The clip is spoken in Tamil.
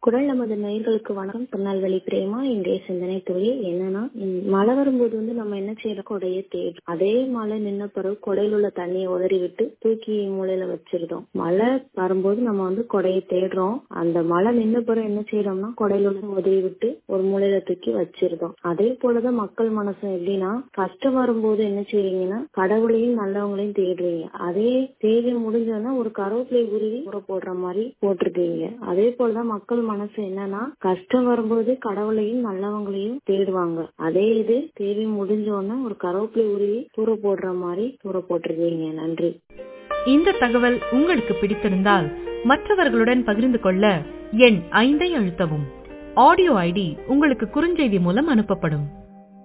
குரல் நமது நேயர்களுக்கு வணக்கம் திருநெல்வேலி பிரேமா இன்றைய சிந்தனை தொழில் என்னன்னா ம், மழை வரும்போது வந்து நம்ம என்ன செய்யறோம் கொடையை தேடும் அதே மழை நின்ன பிறகு கொடையில உள்ள தண்ணியை உதறி விட்டு தூக்கி மூலையில வச்சிருந்தோம் மழை வரும்போது நம்ம வந்து கொடையை தேடுறோம் அந்த மழை நின்ன பிறகு என்ன செய்யறோம்னா கொடையில உள்ள உதறி விட்டு ஒரு மூலையில தூக்கி வச்சிருந்தோம் அதே போலதான் மக்கள் மனசு எப்படின்னா கஷ்டம் வரும்போது என்ன செய்வீங்கன்னா கடவுளையும் நல்லவங்களையும் தேடுவீங்க அதே தேடி முடிஞ்சோன்னா ஒரு கருவேப்பிலை உருவி ஊற போடுற மாதிரி போட்டிருக்கீங்க அதே போலதான் மக்கள் மனசு என்னன்னா கஷ்டம் வரும்போது கடவுளையும் நல்லவங்களையும் தேடுவாங்க அதே இது தேடி முடிஞ்சோன்னா ஒரு கருவேப்பிலை உருவி தூர போடுற மாதிரி தூர போட்டிருக்கீங்க நன்றி இந்த தகவல் உங்களுக்கு பிடித்திருந்தால் மற்றவர்களுடன் பகிர்ந்து கொள்ள எண் ஐந்தை அழுத்தவும் ஆடியோ ஐடி உங்களுக்கு குறுஞ்செய்தி மூலம் அனுப்பப்படும்